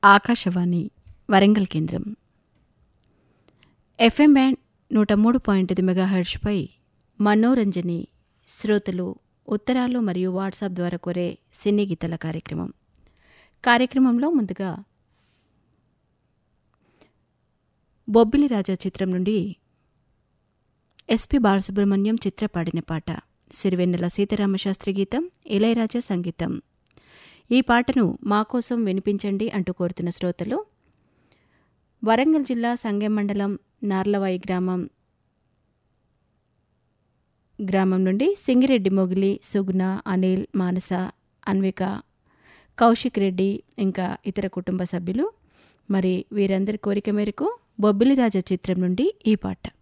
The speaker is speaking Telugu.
ఆకాశవాణి వరంగల్ కేంద్రం ఎఫ్ఎం బ్యాండ్ నూట మూడు పాయింట్ ఐదు మెగాహెర్ట్స్పై మనోరంజని శ్రోతలు ఉత్తరాలు మరియు వాట్సాప్ ద్వారా కోరే సినీ గీతల కార్యక్రమం కార్యక్రమంలో ముందుగా బొబ్బిలి రాజా చిత్రం నుండి ఎస్పి బాలసుబ్రహ్మణ్యం చిత్ర పాడిన పాట సిరివెన్నెల సీతారామశాస్త్రి గీతం ఇళయరాజా సంగీతం ఈ పాటను మా కోసం వినిపించండి అంటూ కోరుతున్న శ్రోతలు వరంగల్ జిల్లా సంగెం మండలం నార్లవాయి గ్రామం గ్రామం నుండి సింగిరెడ్డి మొగిలి సుగుణ అనిల్ మానస అన్విక కౌశిక్ రెడ్డి ఇంకా ఇతర కుటుంబ సభ్యులు మరి వీరందరి కోరిక మేరకు బొబ్బిలి రాజా చిత్రం నుండి ఈ పాట